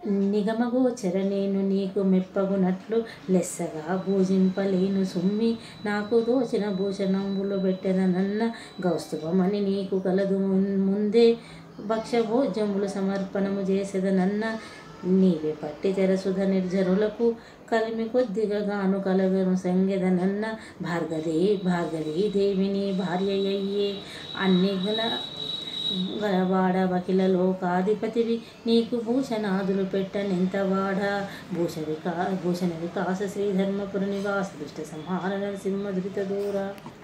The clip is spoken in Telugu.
నిగమగోచర నేను నీకు మెప్పగునట్లు లెస్సగా భూజింపలేను సుమ్మి నాకు దోచిన భూషణంబులు పెట్టెదనన్న గౌస్తుభమని నీకు కలదు మున్- ముందే భక్ష్యభోజ్యములు సమర్పణము చేసేదనన్న నీవే పట్టి తెరసుధ నిర్జనులకు కలిమి కొద్దిగా గాను కలగను సంగెదనన్న భార్గదే భార్గవీ దేవిని భార్యయ్యే అన్ని గల గలవాడ వకిల లోకాధిపతివి నీకు భూషణాదులు పెట్టనెంత వాడ భూష వికా భూషణ వికాస శ్రీధర్మపుర నివాస దుష్ట సంహార నరసింహ ధృత దూర